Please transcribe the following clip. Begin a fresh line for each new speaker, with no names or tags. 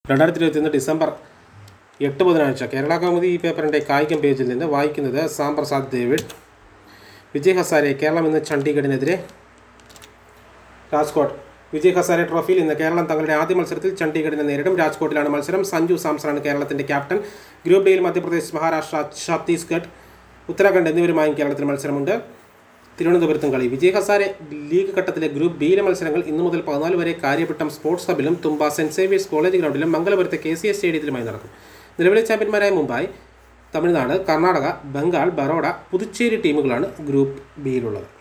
രണ്ടായിരത്തി ഇരുപത്തിയൊന്ന് ഡിസംബർ എട്ട് ബുധനാഴ്ച കേരള കൗമുദി ഈ പേപ്പറിൻ്റെ കായികം പേജിൽ നിന്ന് വായിക്കുന്നത് സാം പ്രസാദ് ഡേവിഡ് വിജയ് ഹസാരെ കേരളം ഇന്ന് ചണ്ഡീഗഡിനെതിരെ രാജ്കോട്ട് വിജയ് ഹസാരെ ട്രോഫിയിൽ ഇന്ന് കേരളം തങ്ങളുടെ ആദ്യ മത്സരത്തിൽ ചണ്ഡീഗഡിനെ നേരിടും രാജ്കോട്ടിലാണ് മത്സരം സഞ്ജു സാംസണാണ് കേരളത്തിന്റെ ക്യാപ്റ്റൻ ഗ്രൂപ്പ് ഡിയിൽ മധ്യപ്രദേശ് മഹാരാഷ്ട്ര ഛത്തീസ്ഗഡ് ഉത്തരാഖണ്ഡ് എന്നിവരുമായും കേരളത്തിന് മത്സരമുണ്ട് തിരുവനന്തപുരത്തും കളി വിജയ് ഹസാരെ ലീഗ് ഘട്ടത്തിലെ ഗ്രൂപ്പ് ബിയിലെ മത്സരങ്ങൾ ഇന്നു മുതൽ പതിനാല് വരെ കാര്യവട്ടം സ്പോർട്സ് ഹബിലും തുമ്പ സെന്റ് സേവിയേഴ്സ് കോളേജ് ഗ്രൗണ്ടിലും മംഗലപുരത്തെ കെ സി എസ് സ്റ്റേഡിയത്തിലുമായി നടക്കും നിലവിലെ ചാമ്പ്യന്മാരായ മുംബൈ തമിഴ്നാട് കർണാടക ബംഗാൾ ബറോഡ പുതുച്ചേരി ടീമുകളാണ് ഗ്രൂപ്പ് ബിയിലുള്ളത്